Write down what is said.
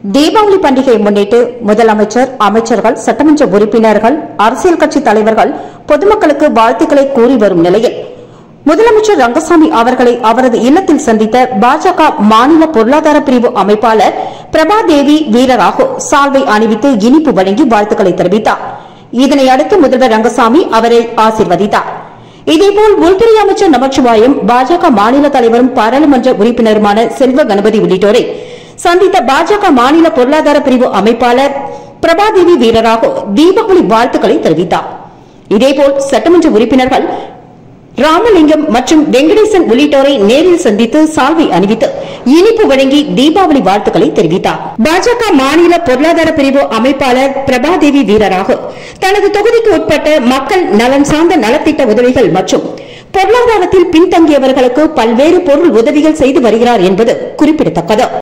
தீபாவளி பண்டிகையை முன்னிட்டு முதலமைச்சர் அமைச்சர்கள் சட்டமன்ற உறுப்பினர்கள் அரசியல் கட்சி தலைவர்கள் பொதுமக்களுக்கு வாழ்த்துக்களை கூறி வரும் நிலையில் முதலமைச்சர் ரங்கசாமி அவர்களை அவரது இல்லத்தில் சந்தித்த பாஜக மாநில பொருளாதார பிரிவு அமைப்பாளர் பிரபாதேவி வீரராகு சால்வை அணிவித்து இனிப்பு வழங்கி வாழ்த்துக்களை தெரிவித்தார் இதனை அடுத்து முதல்வர் ரங்கசாமி அவரை ஆசிர்வதித்தார் இதேபோல் உள்துறை அமைச்சர் நமச்சிவாயம் பாஜக மாநில தலைவரும் பாராளுமன்ற உறுப்பினருமான செல்வ கணபதி உள்ளிட்டோரை சந்தித்த பாஜக மாநில பொருளாதார பிரிவு அமைப்பாளர் பிரபாதேவி வீரராகு தீபாவளி வாழ்த்துக்களை தெரிவித்தார் இதேபோல் சட்டமன்ற உறுப்பினர்கள் ராமலிங்கம் மற்றும் வெங்கடேசன் உள்ளிட்டோரை நேரில் சந்தித்து சால்வை அணிவித்து இனிப்பு வழங்கி தீபாவளி வாழ்த்துக்களை தெரிவித்தார் பாஜக மாநில பொருளாதார பிரிவு அமைப்பாளர் பிரபாதேவி வீரராகு தனது தொகுதிக்கு உட்பட்ட மக்கள் நலன் சார்ந்த நலத்திட்ட உதவிகள் மற்றும் பொருளாதாரத்தில் பின்தங்கியவர்களுக்கு பல்வேறு பொருள் உதவிகள் செய்து வருகிறார் என்பது குறிப்பிடத்தக்கது